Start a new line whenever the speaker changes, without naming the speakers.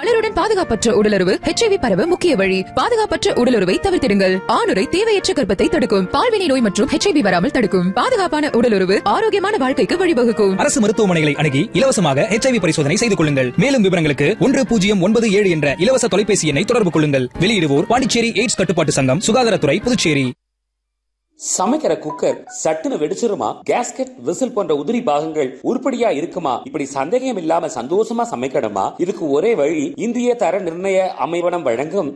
மலருடன் பாதுகாப்பற்ற உடலுறவு ஹெச்ஐவி பரவ முக்கிய வழி பாதுகாப்பற்ற உடலுறவை தவிர்த்திடுங்கள் ஆணுரை தேவையற்ற கர்ப்பத்தை தடுக்கும் பால்வினை நோய் மற்றும் ஹெச்ஐவி வராமல் தடுக்கும் பாதுகாப்பான உடலுறவு ஆரோக்கியமான வாழ்க்கைக்கு வழிவகுக்கும்
அரசு மருத்துவமனைகளை அணுகி இலவசமாக ஹெச்ஐவி பரிசோதனை செய்து கொள்ளுங்கள் மேலும் விவரங்களுக்கு ஒன்று பூஜ்ஜியம் ஒன்பது ஏழு என்ற இலவச தொலைபேசி எண்ணை தொடர்பு கொள்ளுங்கள் வெளியிடுவோர் பாண்டிச்சேரி எய்ட்ஸ் கட்டுப்பாட்டு சங்கம் சுகாதாரத்துறை புதுச்சேரி
சமைக்கிற குக்கர் சட்டுன்னு வெடிச்சிருமா கேஸ்கெட் விசில் போன்ற உதிரி பாகங்கள் உருப்படியா இருக்குமா இப்படி சந்தேகம் இல்லாம சந்தோஷமா சமைக்கணுமா இதுக்கு ஒரே வழி இந்திய தர நிர்ணய அமைவனம் வழங்கும்